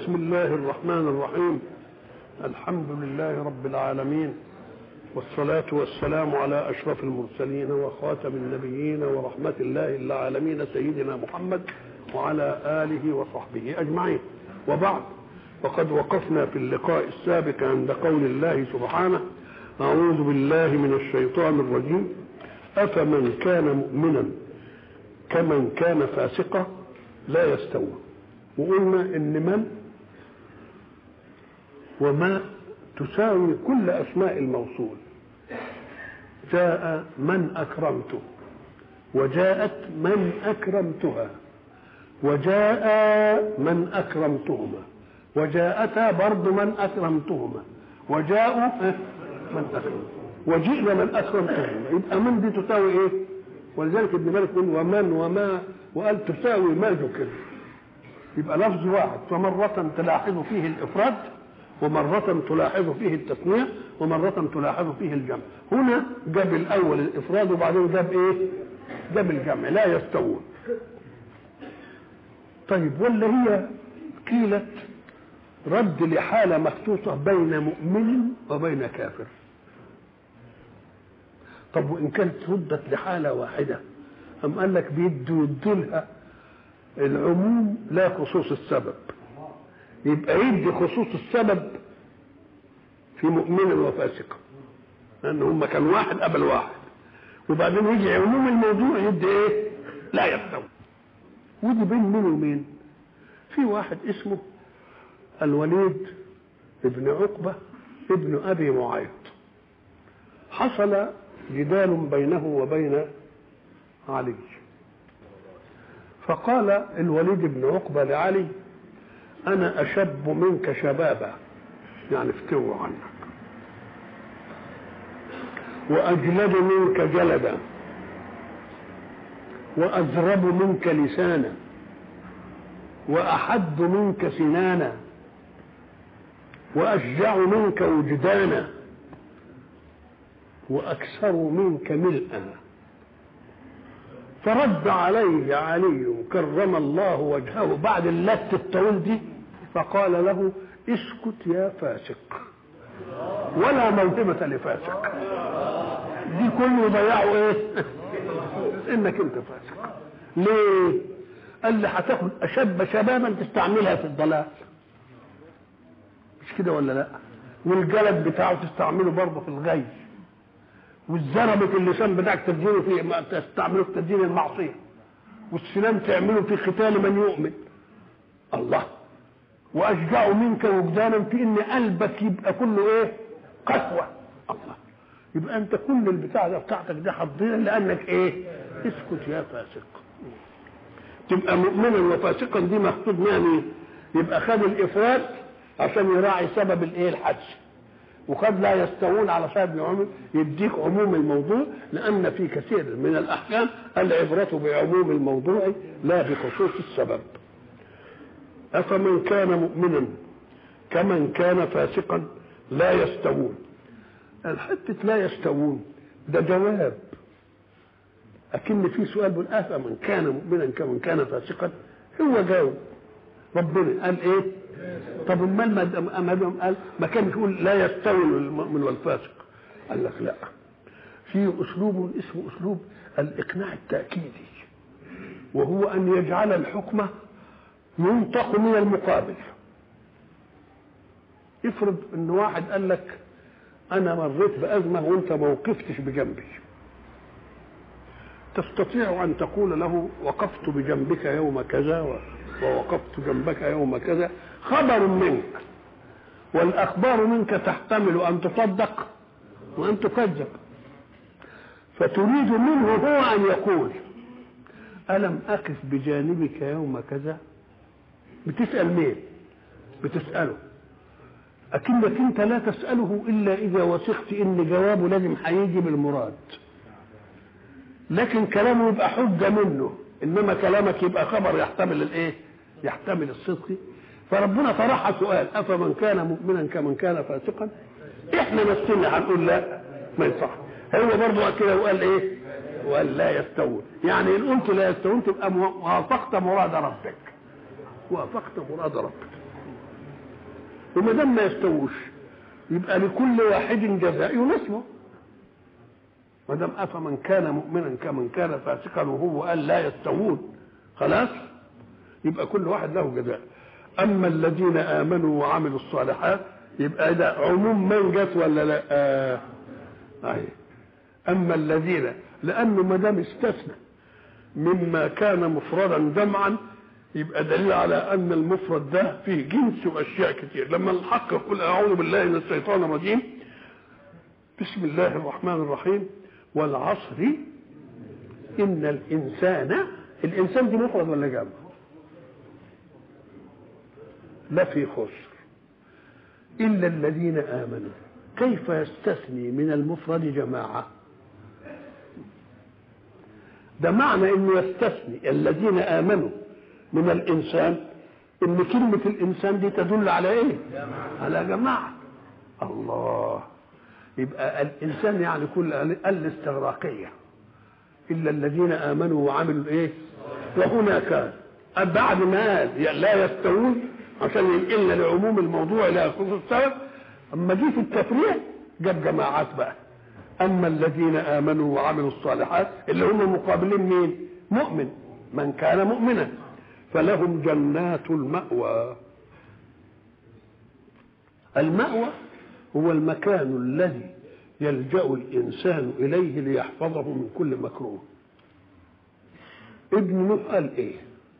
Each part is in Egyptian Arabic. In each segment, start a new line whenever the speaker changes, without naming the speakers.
بسم الله الرحمن الرحيم الحمد لله رب العالمين والصلاة والسلام على أشرف المرسلين وخاتم النبيين ورحمة الله للعالمين سيدنا محمد وعلى آله وصحبه أجمعين وبعد وقد وقفنا في اللقاء السابق عند قول الله سبحانه أعوذ بالله من الشيطان الرجيم أفمن كان مؤمنا كمن كان فاسقا لا يستوون وقلنا ان من وما تساوي كل اسماء الموصول جاء من اكرمته وجاءت من اكرمتها وجاء من اكرمتهما وجاءتا برضو من اكرمتهما وجاءوا من اكرم وجئنا من اكرمتهما يبقى من دي تساوي ايه ولذلك ابن مالك يقول ومن وما وقال تساوي ما ذكر يبقى لفظ واحد فمرة تلاحظ فيه الإفراد ومرة تلاحظ فيه التثنية ومرة تلاحظ فيه الجمع هنا جاب الأول الإفراد وبعدين جاب إيه جاب الجمع لا يستوون طيب ولا هي قيلت رد لحالة مخصوصة بين مؤمن وبين كافر طب وإن كانت ردت لحالة واحدة أم قال لك بيدوا يدولها العموم لا خصوص السبب يبقى يدي خصوص السبب في مؤمن وفاسق لان هم كان واحد قبل واحد وبعدين يجي عموم الموضوع يدي ايه لا يستوي ودي بين مين ومين في واحد اسمه الوليد ابن عقبة ابن أبي معيط حصل جدال بينه وبين علي فقال الوليد بن عقبة لعلي أنا أشب منك شبابا يعني افتوى عنك وأجلد منك جلدا وأزرب منك لسانا وأحد منك سنانا وأشجع منك وجدانا وأكثر منك ملءا فرد عليه علي كرم الله وجهه بعد اللت الطويل دي فقال له اسكت يا فاسق ولا موهبة لفاسق دي كله ضيعوا ايه انك انت فاسق ليه قال لي هتاخد اشب شبابا تستعملها في الضلال مش كده ولا لا والجلد بتاعه تستعمله برضه في الغي والزربة اللسان بتاعك تدينه في تستعمله في تدين المعصية والسنان تعمله في قتال من يؤمن الله وأشجع منك وجدانا في إن قلبك يبقى كله إيه؟ قسوة الله يبقى أنت كل البتاع ده بتاعتك ده هتضيع لأنك إيه؟ اسكت يا فاسق تبقى مؤمنا وفاسقا دي مقصود منها مين؟ يبقى خد الإفراد عشان يراعي سبب الإيه؟ الحدث وقد لا يستوون على صاحب العموم يديك عموم الموضوع لان في كثير من الاحكام العبره بعموم الموضوع لا بخصوص السبب افمن كان مؤمنا كمن كان فاسقا لا يستوون الحته لا يستوون ده جواب اكن في سؤال بيقول افمن كان مؤمنا كمن كان فاسقا هو جاوب ربنا قال ايه طب امال ما قال ما كان يقول لا يستوي المؤمن والفاسق قال لك لا في اسلوب اسمه اسلوب الاقناع التاكيدي وهو ان يجعل الحكم ينطق من المقابل افرض ان واحد قال لك انا مريت بازمه وانت ما وقفتش بجنبي تستطيع ان تقول له وقفت بجنبك يوم كذا ووقفت جنبك يوم كذا خبر منك والأخبار منك تحتمل أن تصدق وأن تكذب فتريد منه هو أن يقول ألم أقف بجانبك يوم كذا بتسأل مين بتسأله أكنك أنت لا تسأله إلا إذا وثقت إن جوابه لازم هيجي بالمراد لكن كلامه يبقى حجة منه إنما كلامك يبقى خبر يحتمل الإيه يحتمل الصدق فربنا طرحها سؤال افمن كان مؤمنا كمن كان فاسقا احنا نفسنا هنقول لا ما يصح هو برضه كده وقال ايه وقال لا يستوون يعني ان قلت لا يستوون تبقى وافقت مراد ربك وافقت مراد ربك وما دام ما يستووش يبقى لكل واحد جزاء يناسبه ما دام افمن كان مؤمنا كمن كان فاسقا وهو قال لا يستوون خلاص يبقى كل واحد له جزاء اما الذين امنوا وعملوا الصالحات يبقى ده عموم من جت ولا لا آه. أي. اما الذين لانه ما دام استثنى مما كان مفردا جمعا يبقى دليل على ان المفرد ده فيه جنس واشياء كتير لما الحق يقول اعوذ بالله من الشيطان الرجيم بسم الله الرحمن الرحيم والعصر ان الانسان الانسان دي مفرد ولا جمع لا في خسر الا الذين امنوا كيف يستثني من المفرد جماعه ده معنى انه يستثني الذين امنوا من الانسان ان كلمه الانسان دي تدل على ايه على جماعه الله يبقى الانسان يعني كل الاستغراقيه الا الذين امنوا وعملوا الايه وهنا كان بعد ما قال لا يستوون عشان ينقلنا لعموم الموضوع الى خصوص السبب اما جه في التفريع جاب جماعات بقى اما الذين امنوا وعملوا الصالحات اللي هم مقابلين مين مؤمن من كان مؤمنا فلهم جنات المأوى المأوى هو المكان الذي يلجأ الإنسان إليه ليحفظه من كل مكروه ابن نوح قال إيه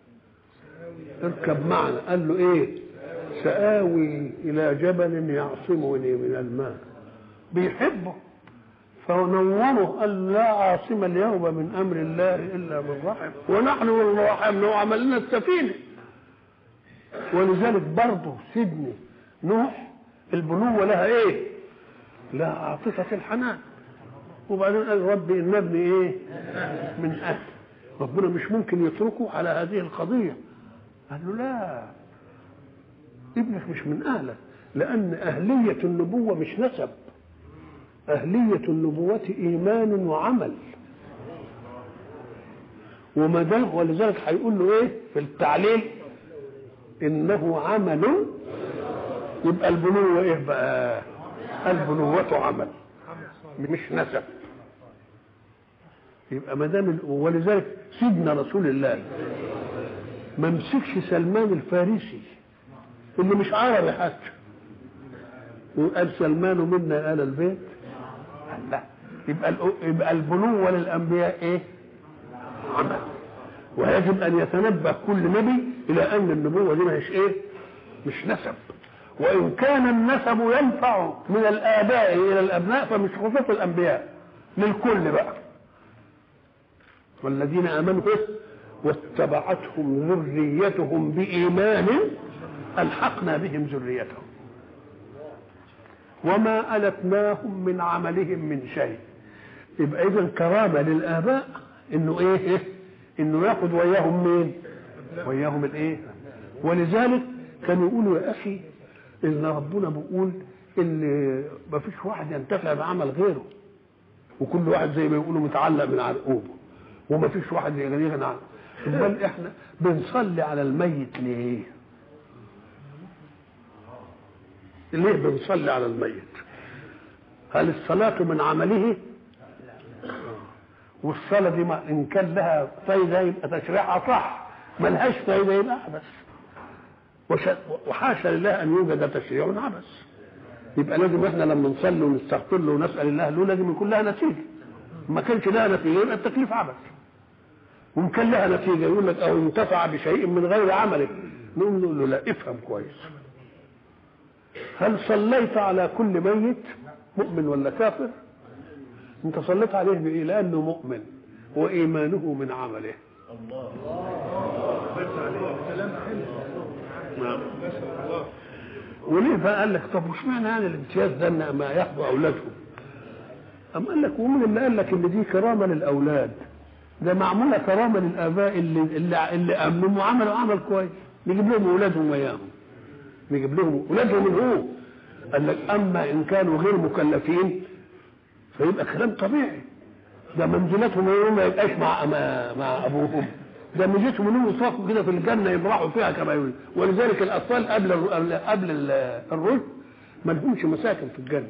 اركب معنا قال له إيه سآوي إلى جبل يعصمني من الماء بيحبه فنوره قال لا عاصم اليوم من امر الله الا من رحم ونحن والله رحمنا وعملنا السفينه ولذلك برضه سيدنا نوح البنوه لها ايه؟ لها عاطفه الحنان وبعدين قال ربي ان ابني ايه؟ من اهل ربنا مش ممكن يتركه على هذه القضيه قال له لا ابنك مش من اهلك لان اهليه النبوه مش نسب أهلية النبوة إيمان وعمل وما دام ولذلك هيقول له إيه في التعليل إنه عمل يبقى البنوة إيه بقى؟ البنوة عمل مش نسب يبقى ما دام ولذلك سيدنا رسول الله ما مسكش سلمان الفارسي اللي مش عربي حتى وقال سلمان منا آل البيت لا يبقى يبقى البنوة للأنبياء إيه؟ عمل ويجب أن يتنبه كل نبي إلى أن النبوة دي مش إيه؟ مش نسب وإن كان النسب ينفع من الآباء إلى الأبناء فمش خصوص الأنبياء للكل بقى والذين آمنوا إيه؟ واتبعتهم ذريتهم بإيمان ألحقنا بهم ذريتهم وما ألتناهم من عملهم من شيء يبقى إذا كرامة للآباء إنه إيه, إيه؟ إنه ياخد وياهم مين؟ وياهم الإيه؟ ولذلك كانوا يقولوا يا أخي إن ربنا بيقول إن ما فيش واحد ينتفع بعمل غيره وكل واحد زي ما يقولوا متعلق من عرقوبه وما فيش واحد يغني عنه امال احنا بنصلي على الميت ليه؟ ليه بنصلي على الميت هل الصلاة من عمله والصلاة دي ما إن كان لها فايدة يبقى تشريعها صح ما لهاش فايدة يبقى عبث وحاشا لله أن يوجد تشريع عبث يبقى لازم احنا لما نصلي ونستغفر له ونسأل الله له لازم يكون لها نتيجة ما كانش لها نتيجة يبقى التكليف عبث وإن كان لها نتيجة يقول لك أو انتفع بشيء من غير عمله نقول له لا افهم كويس هل صليت على كل ميت مؤمن ولا كافر انت صليت عليه بايه لانه مؤمن وايمانه من عمله الله نعم وليه بقى قال لك طب وش معنى يعني الامتياز ده ان ما ياخدوا اولادهم أم قال لك ومين اللي قال لك ان دي كرامه للاولاد ده معموله كرامه للاباء اللي اللي, اللي امنوا وعملوا عمل كويس نجيب لهم اولادهم وياهم نجيب لهم اولادهم من هو قال لك اما ان كانوا غير مكلفين فيبقى كلام طبيعي ده منزلتهم ما يبقاش مع مع ابوهم ده ميزتهم انهم يصافوا كده في الجنه يبرحوا فيها كما يقول ولذلك الاطفال قبل قبل الرشد ما لهمش مساكن في الجنه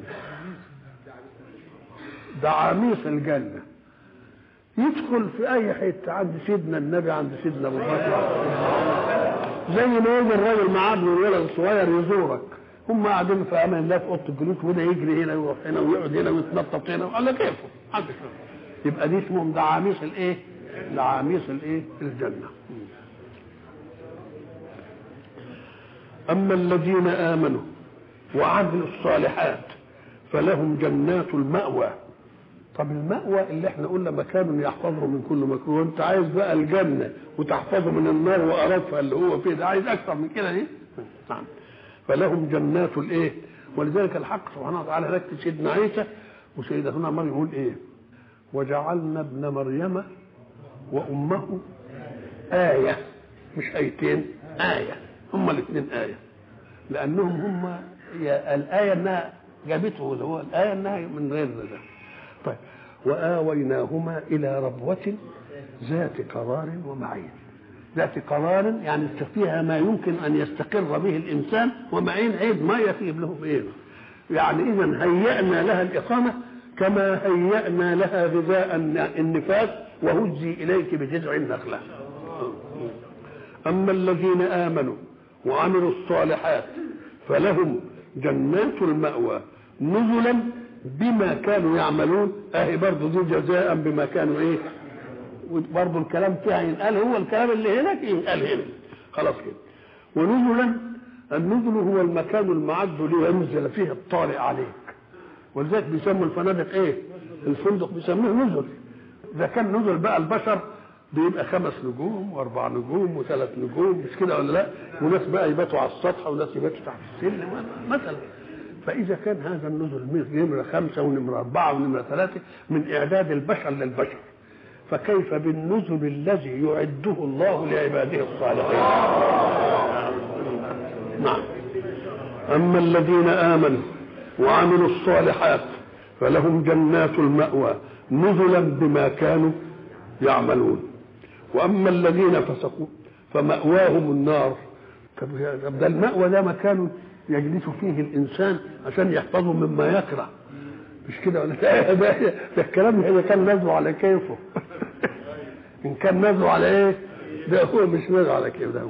ده عميص الجنه يدخل في اي حته عند سيدنا النبي عند سيدنا ابو بكر زي ما يجي الراجل معاه ابن الولد الصغير يزورك هم قاعدين في امان الله في اوضه الجلوس وده يجري هنا ويروح هنا ويقعد هنا ويتنطط هنا على كيفه يبقى دي اسمهم دعاميس الايه؟ دعاميس الايه؟ الجنه. اما الذين امنوا وعملوا الصالحات فلهم جنات المأوى طب المأوى اللي احنا قلنا مكان يحفظه من كل مكروه انت عايز بقى الجنة وتحفظه من النار وقرفها اللي هو فيه ده عايز اكثر من كده دي نعم فلهم جنات الايه ولذلك الحق سبحانه وتعالى هناك سيدنا عيسى وسيدتنا مريم يقول ايه وجعلنا ابن مريم وامه آية مش آيتين آية هما الاثنين آية لأنهم هم الآية إنها جابته اللي هو الآية إنها من غير ده طيب وآويناهما إلى ربوة ذات قرار ومعين ذات قرار يعني فيها ما يمكن أن يستقر به الإنسان ومعين عيب ما يفيد له بإيه يعني إذا هيأنا لها الإقامة كما هيأنا لها غذاء النفاس وهزي إليك بجذع النخلة أما الذين آمنوا وعملوا الصالحات فلهم جنات المأوى نزلا بما كانوا يعملون اهي برضه دي جزاء بما كانوا ايه برضه الكلام فيها ينقال هو الكلام اللي هناك ينقال هنا خلاص كده ونزلا النزل هو المكان المعد لينزل فيه الطارئ عليك ولذلك بيسموا الفنادق ايه الفندق بيسموه نزل اذا كان نزل بقى البشر بيبقى خمس نجوم واربع نجوم وثلاث نجوم مش كده ولا لا وناس بقى يباتوا على السطح وناس يباتوا تحت السلم مثلا فإذا كان هذا النزل نمرة خمسة ونمرة أربعة ونمرة ثلاثة من إعداد البشر للبشر فكيف بالنزل الذي يعده الله لعباده الصالحين نعم أما الذين آمنوا وعملوا الصالحات فلهم جنات المأوى نزلا بما كانوا يعملون وأما الذين فسقوا فمأواهم النار طب ده المأوى ده مكان يجلس فيه الانسان عشان يحفظه مما يكره مش كده ولا ده, ده الكلام اذا كان نازله على كيفه ان كان نازله على ايه ده هو مش نازله على كيفه ده هو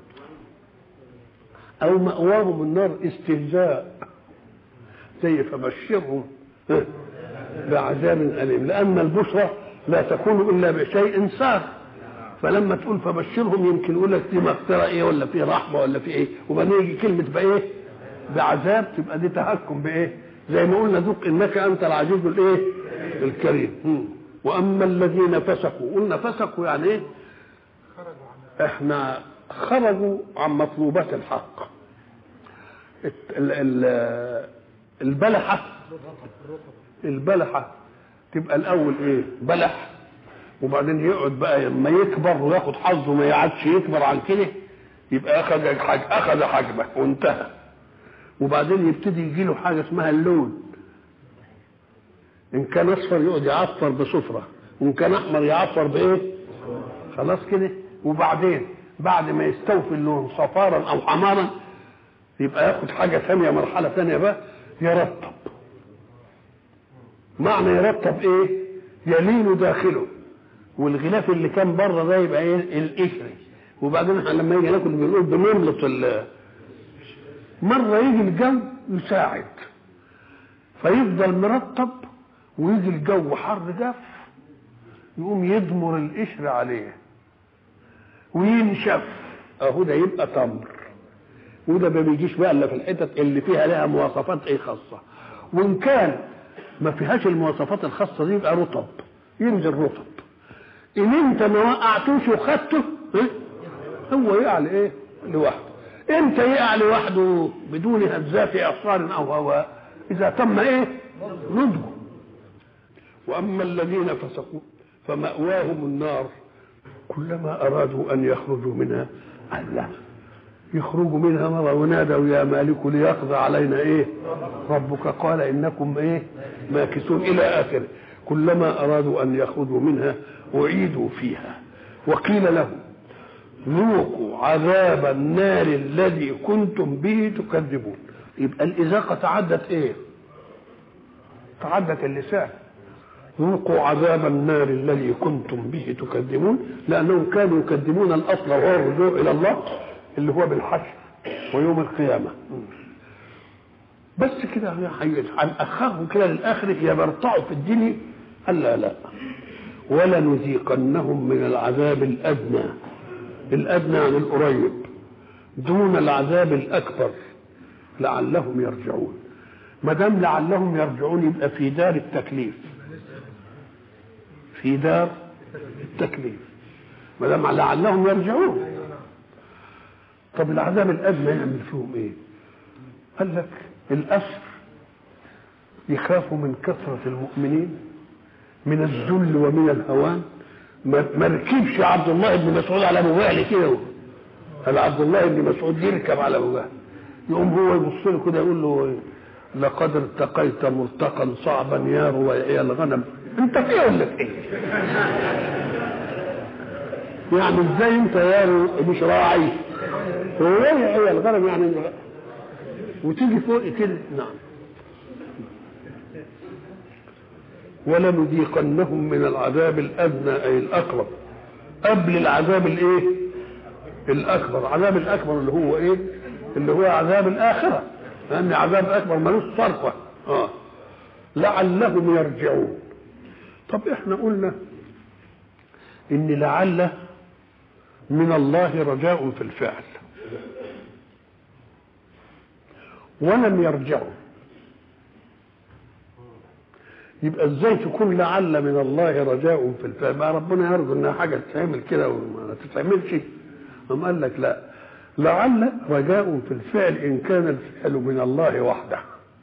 او مأواهم النار استهزاء زي فبشرهم بعذاب أليم لأن البشرى لا تكون إلا بشيء سار فلما تقول فبشرهم يمكن يقول لك دي مغفرة إيه ولا في رحمة ولا في إيه وبعدين يجي كلمة بإيه بعذاب تبقى دي تهكم بايه زي ما قلنا ذوق انك انت العزيز الايه الكريم واما الذين فسقوا قلنا فسقوا يعني ايه احنا خرجوا عن مطلوبات الحق البلحة البلحة تبقى الأول إيه؟ بلح وبعدين يقعد بقى لما يكبر وياخد حظه ما يقعدش يكبر عن كده يبقى أخذ حج أخذ حجمه وانتهى وبعدين يبتدي يجي له حاجه اسمها اللون ان كان اصفر يقعد يعفر بصفره وان كان احمر يعفر بايه خلاص كده وبعدين بعد ما يستوفي اللون صفارا او حمارا يبقى ياخد حاجه ثانيه مرحله ثانيه بقى يرطب معنى يرطب ايه يلين داخله والغلاف اللي كان بره ده يبقى ايه القشري وبعدين احنا لما يجي ناكل بنقول بنملط مرة يجي الجو يساعد فيفضل مرطب ويجي الجو حر جاف يقوم يدمر القشر عليه وينشف اهو ده يبقى تمر وده ما بيجيش بقى الا في الحتت اللي فيها لها مواصفات ايه خاصه وان كان ما فيهاش المواصفات الخاصه دي يبقى رطب ينزل رطب ان انت ما وقعتوش وخدته هو يقع لايه لوحده امتى يقع لوحده بدون هزات اعصار او هواء اذا تم ايه نضجه واما الذين فسقوا فماواهم النار كلما ارادوا ان يخرجوا منها الله يخرجوا منها مرة ونادوا يا مالك ليقضى علينا ايه ربك قال انكم ايه ماكثون الى اخره كلما ارادوا ان يخرجوا منها اعيدوا فيها وقيل له ذوقوا عذاب النار الذي كنتم به تكذبون يبقى الإذاقة تعدت إيه؟ تعدت اللسان ذوقوا عذاب النار الذي كنتم به تكذبون لأنهم كانوا يكذبون الأصل وهو الرجوع إلى الله اللي هو بالحشر ويوم القيامة بس كده عن أخاهم كده للآخر يبرطعوا في الدنيا قال لا لا ولنذيقنهم من العذاب الأدنى الأدنى عن القريب دون العذاب الأكبر لعلهم يرجعون ما دام لعلهم يرجعون يبقى في دار التكليف في دار التكليف ما دام لعلهم يرجعون طب العذاب الادنى يعمل فيهم ايه؟ قال لك الاسر يخافوا من كثره المؤمنين من الذل ومن الهوان ما ركبش عبد الله بن مسعود على ابو جهل كده قال عبد الله بن مسعود يركب على ابو جهل يقوم هو يبص له كده يقول له لقد ارتقيت مرتقا صعبا يا رويعي الغنم انت في ولا في ايه؟ يعني ازاي انت يا مش راعي؟ رويعي الغنم يعني وتيجي فوق كده نعم ولنذيقنهم من العذاب الادنى اي الاقرب قبل العذاب الايه؟ الاكبر، العذاب الاكبر اللي هو ايه؟ اللي هو عذاب الاخره لان عذاب الاكبر ملوش صرفه اه لعلهم يرجعون طب احنا قلنا ان لعل من الله رجاء في الفعل ولم يرجعوا يبقى ازاي تكون لعل من الله رجاء في الفعل ما ربنا يرجو انها حاجه تتعمل كده وما تتعملش أم قال لك لا لعل رجاء في الفعل ان كان الفعل من الله وحده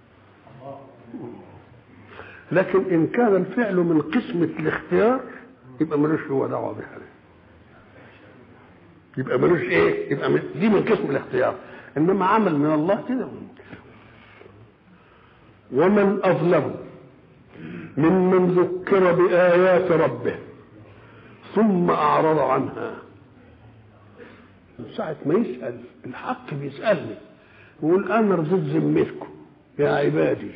لكن ان كان الفعل من قسمه الاختيار يبقى ملوش هو دعوه بها يبقى ملوش ايه يبقى من دي من قسم الاختيار انما عمل من الله كده ومن اظلم ممن ذكر بايات ربه ثم اعرض عنها ساعة ما يسأل الحق بيسألني يقول أنا رضيت ذمتكم يا عبادي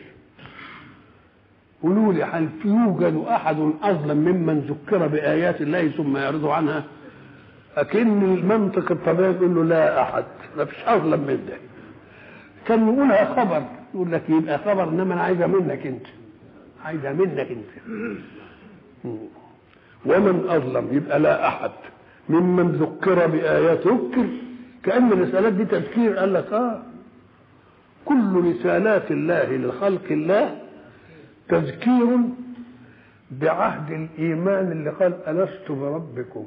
قولوا لي هل يوجد أحد أظلم ممن ذكر بآيات الله ثم يعرض عنها؟ أكن المنطق الطبيعي يقول له لا أحد ما فيش أظلم من ده كان يقولها خبر يقول لك يبقى خبر إنما أنا عايزها منك أنت عايزها منك أنت ومن أظلم يبقى لا أحد ممن ذكر بآيات ذكر كأن الرسالات دي تذكير قال لك آه كل رسالات الله لخلق الله تذكير بعهد الإيمان اللي قال ألست بربكم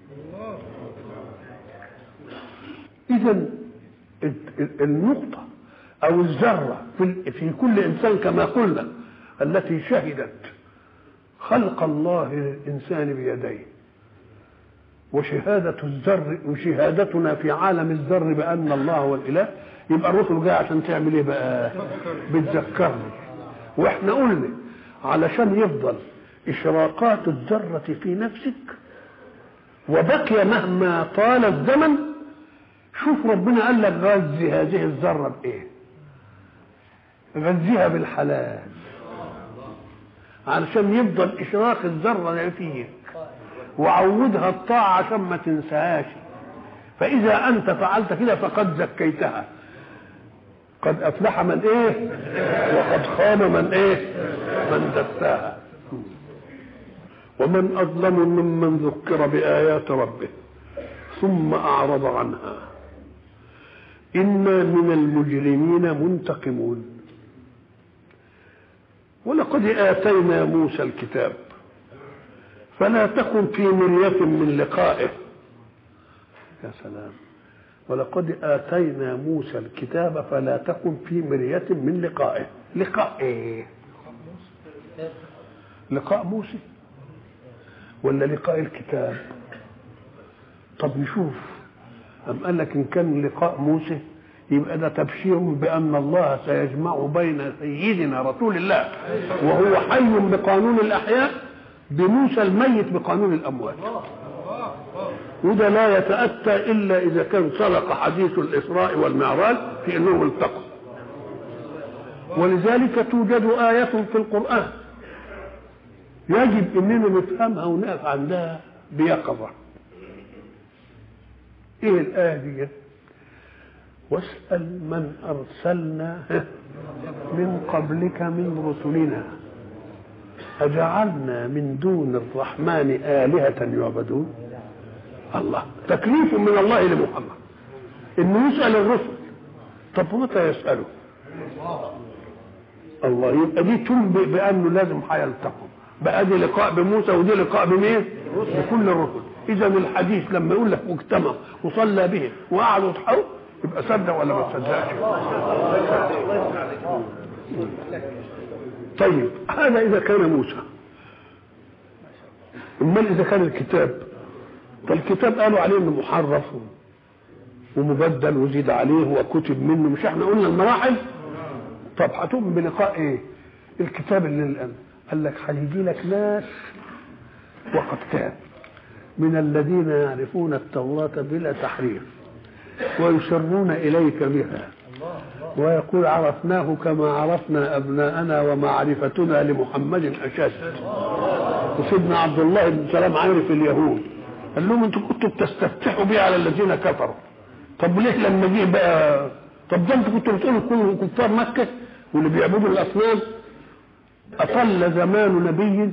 إذا النقطة أو الذرة في في كل إنسان كما قلنا التي شهدت خلق الله للإنسان بيديه وشهادة الذر وشهادتنا في عالم الذر بأن الله هو الإله يبقى الرسل جاي عشان تعمل إيه بقى؟ بتذكرني وإحنا قلنا علشان يفضل إشراقات الذرة في نفسك وبقي مهما طال الزمن شوف ربنا قال لك غذي هذه الذرة بإيه؟ غذيها بالحلال علشان يفضل إشراق الذرة فيك وعودها الطاعة عشان ما تنساهاش فإذا أنت فعلت كده فقد زكيتها قد أفلح من إيه وقد خاب من إيه من دساها ومن أظلم ممن ذكر بآيات ربه ثم أعرض عنها إنا من المجرمين منتقمون ولقد آتينا موسى الكتاب فلا تكن في مرية من لقائه يا سلام ولقد آتينا موسى الكتاب فلا تكن في مرية من لقائه لقاء ايه لقاء موسى ولا لقاء الكتاب طب نشوف أم قال لك إن كان لقاء موسى يبقى ده تبشير بأن الله سيجمع بين سيدنا رسول الله وهو حي بقانون الأحياء بموسى الميت بقانون الاموات وده لا يتأتى إلا إذا كان صدق حديث الإسراء والمعراج في أنهم التقوا ولذلك توجد آية في القرآن يجب أننا نفهمها ونقف عندها بيقظة إيه الآية دي واسأل من أرسلنا من قبلك من رسلنا أجعلنا من دون الرحمن آلهة يعبدون الله تكليف من الله لمحمد انه يسال الرسل طب متى يساله الله يبقى دي تنبئ بانه لازم هيلتقوا بقى دي لقاء بموسى ودي لقاء بمين بكل الرسل اذا الحديث لما يقول لك اجتمع وصلى به وقعدوا يضحكوا يبقى صدق ولا ما تصدقش طيب هذا اذا كان موسى امال اذا كان الكتاب فالكتاب قالوا عليه انه محرف ومبدل وزيد عليه وكتب منه مش احنا قلنا المراحل طب هتؤمن بلقاء ايه الكتاب اللي الان قال لك هيجي لك ناس وقد كان من الذين يعرفون التوراة بلا تحريف ويسرون إليك بها ويقول عرفناه كما عرفنا أبناءنا ومعرفتنا لمحمد أشد وسيدنا عبد الله بن سلام عارف اليهود قال لهم انتوا كنتوا بتستفتحوا بيه على الذين كفروا طب ليه لما جه بقى طب ده انتوا كنتوا بتقولوا كل كفار مكه واللي بيعبدوا الاصنام اطل زمان نبي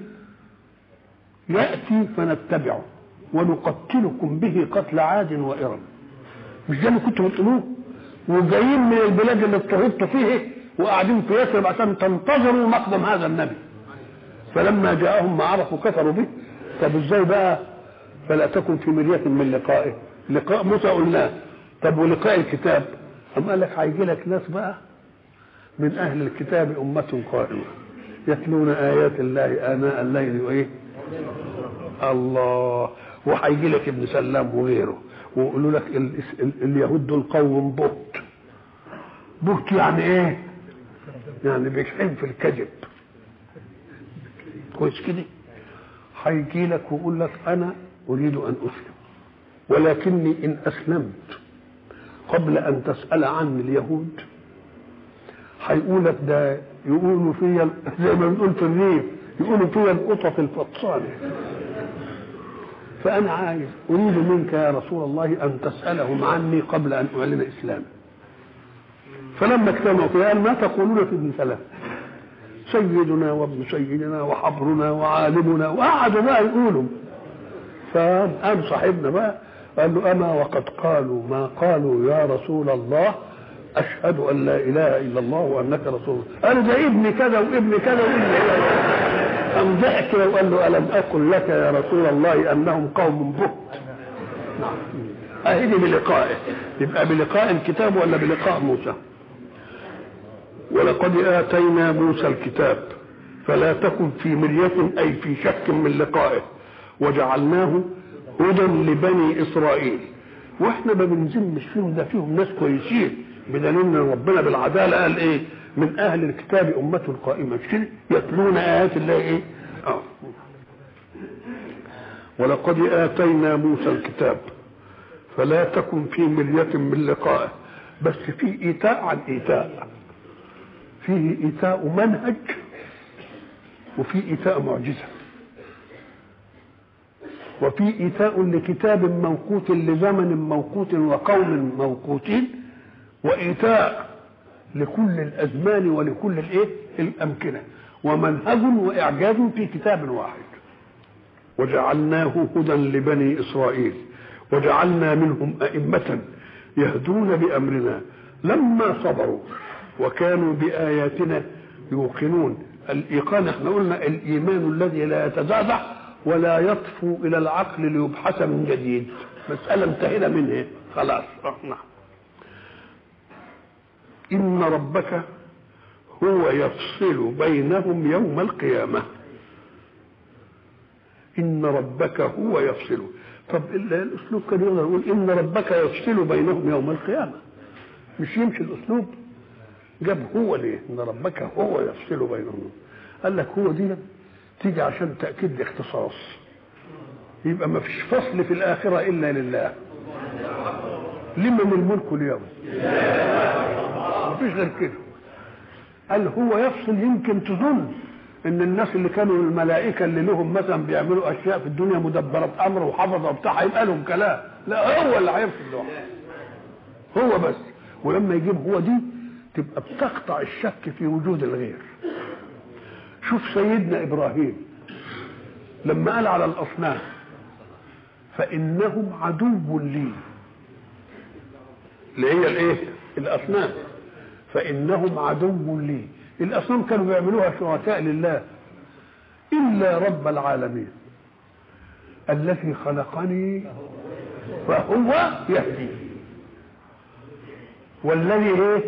ياتي فنتبعه ونقتلكم به قتل عاد وارم مش ده اللي كنتوا بتقولوه وجايين من البلاد اللي اضطهدتوا فيه وقاعدين في يثرب عشان تنتظروا مقدم هذا النبي فلما جاءهم ما عرفوا كفروا به طب ازاي بقى فلا تكن في مرية من لقائه لقاء موسى قلناه طب ولقاء الكتاب أم قال لك هيجي لك ناس بقى من أهل الكتاب أمة قائمة يتلون آيات الله آناء الليل وإيه الله وهيجي لك ابن سلام وغيره ويقولوا لك ال ال اليهود دول قوم بهت بهت يعني ايه؟ يعني بيشحن في الكذب كويس كده هيجي لك ويقول لك انا اريد ان اسلم ولكني ان اسلمت قبل ان تسال عني اليهود هيقول لك ده يقولوا فيا زي ما بنقول في الريف يقولوا فيا القطط الفطسانه فانا عايز اريد منك يا رسول الله ان تسالهم عني قبل ان اعلن اسلامي فلما اجتمعوا فيها قال ما تقولون في ابن سلام سيدنا وابن سيدنا وحبرنا وعالمنا وقعدوا بقى يقولوا فقام صاحبنا بقى قال له اما وقد قالوا ما قالوا يا رسول الله اشهد ان لا اله الا الله وانك رسول الله قال ده ابن كذا وابن كذا وابن كذا قام ضحك وقال له الم اقل لك يا رسول الله انهم قوم بهت نعم اهدي بلقائه يبقى بلقاء الكتاب ولا بلقاء موسى ولقد اتينا موسى الكتاب فلا تكن في مرية اي في شك من لقائه وجعلناه هدى لبني اسرائيل واحنا ما بنذمش فيهم ده فيهم ناس كويسين بدليل ان ربنا بالعداله قال ايه من اهل الكتاب امه قائمه مش كده يتلون ايات الله ايه اه ولقد اتينا موسى الكتاب فلا تكن في مرية من لقائه بس في ايتاء عن ايتاء فيه ايتاء منهج وفي ايتاء معجزه وفي ايتاء لكتاب موقوت لزمن موقوت وقوم موقوتين وايتاء لكل الازمان ولكل الايه الامكنه ومنهج واعجاز في كتاب واحد وجعلناه هدى لبني اسرائيل وجعلنا منهم ائمه يهدون بامرنا لما صبروا وكانوا باياتنا يوقنون الايقان احنا قلنا الايمان الذي لا يتزعزع ولا يطفو الى العقل ليبحث من جديد مساله انتهينا منها خلاص نعم ان ربك هو يفصل بينهم يوم القيامه ان ربك هو يفصل طب الاسلوب كان يقدر يقول ان ربك يفصل بينهم يوم القيامه مش يمشي الاسلوب جاب هو ليه ان ربك هو يفصل بينهم قال لك هو دي تيجي عشان تاكيد الاختصاص يبقى ما فيش فصل في الآخرة إلا لله لمن الملك اليوم ما فيش غير كده قال هو يفصل يمكن تظن ان الناس اللي كانوا الملائكه اللي لهم مثلا بيعملوا اشياء في الدنيا مدبره امر وحفظه وبتاع هيبقى لهم كلام لا هو اللي هيفصل لوحده هو بس ولما يجيب هو دي تبقى بتقطع الشك في وجود الغير شوف سيدنا ابراهيم لما قال على الاصنام فانهم عدو لي اللي هي الايه الاصنام فانهم عدو لي الاصنام كانوا بيعملوها شركاء لله الا رب العالمين الذي خلقني فهو يهدي والذي ايه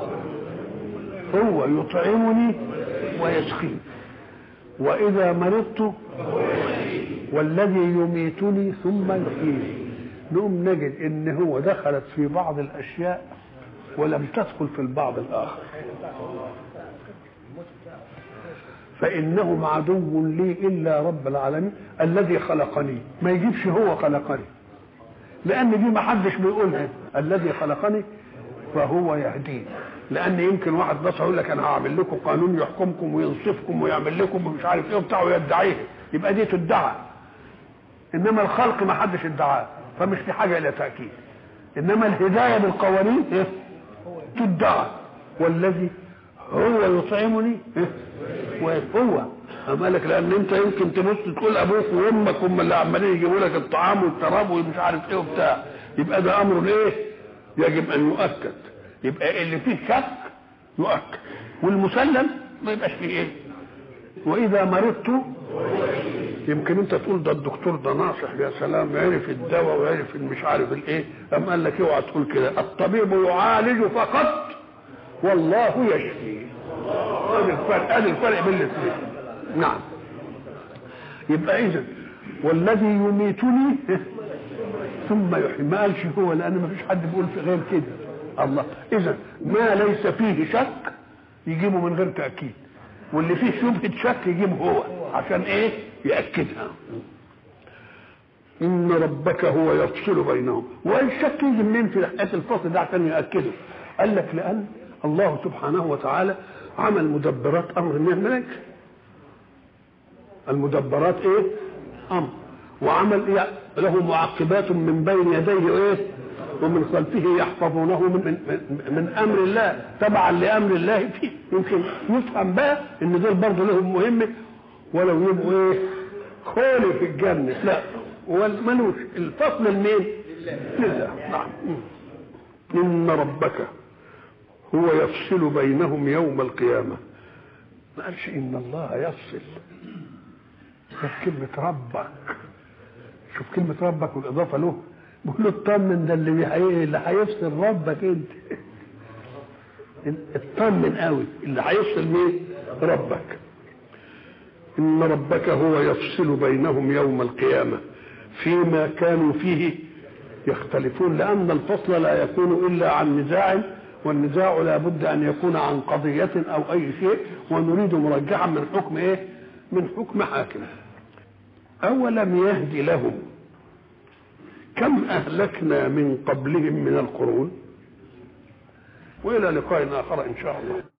هو يطعمني ويسقيني واذا مرضت والذي يميتني ثم يحييني نقوم نجد ان هو دخلت في بعض الاشياء ولم تدخل في البعض الاخر فانهم عدو لي الا رب العالمين الذي خلقني ما يجيبش هو خلقني لان دي ما حدش بيقولها الذي خلقني فهو يهديني لان يمكن واحد بس يقول لك انا هعمل لكم قانون يحكمكم وينصفكم ويعمل لكم ومش عارف ايه وبتاع ويدعيه يبقى دي تدعى انما الخلق ما حدش ادعاه فمش في حاجه الى تاكيد انما الهدايه بالقوانين إيه؟ تدعى والذي هو يطعمني إيه؟ هو أما لك لان انت يمكن تبص تقول ابوك وامك هم اللي عمالين يجيبوا لك الطعام والشراب ومش عارف ايه وبتاع يبقى ده امر ايه يجب ان يؤكد يبقى اللي فيه شك يؤكد والمسلم ما يبقاش فيه ايه واذا مرضت يمكن انت تقول ده الدكتور ده ناصح يا سلام عرف الدواء وعرف مش عارف الايه قام قال لك اوعى تقول كده الطبيب يعالج فقط والله يشفي ادي الفرق ادي الفرق بين الاثنين نعم يبقى اذا والذي يميتني ثم يحيي ما قالش هو لان ما فيش حد بيقول في غير كده الله اذا ما ليس فيه شك يجيبه من غير تاكيد واللي فيه شبهه شك يجيبه هو عشان ايه ياكدها ان ربك هو يفصل بينهم والشك يجي منين في حياه الفصل ده عشان ياكده قال لك لان الله سبحانه وتعالى عمل مدبرات امر من الملائكه المدبرات ايه امر وعمل إيه؟ له معقبات من بين يديه ايه ومن خلفه يحفظونه من, من, من امر الله تبعا لامر الله فيه يمكن يفهم بقى ان دول برضه لهم مهمه ولو يبقوا ايه خولي في الجنه لا ملوش الفصل لمين؟ لله نعم ان ربك هو يفصل بينهم يوم القيامه ما قالش ان الله يفصل بس كلمه ربك شوف كلمه ربك والاضافه له بيقول له اطمن ده اللي بيحي... اللي هيفصل ربك انت اطمن قوي اللي هيفصل مين ربك ان ربك هو يفصل بينهم يوم القيامه فيما كانوا فيه يختلفون لان الفصل لا يكون الا عن نزاع والنزاع لا بد ان يكون عن قضيه او اي شيء ونريد مرجعا من حكم ايه من حكم حاكم اولم يهد لهم كم اهلكنا من قبلهم من القرون والى لقاء اخر ان شاء الله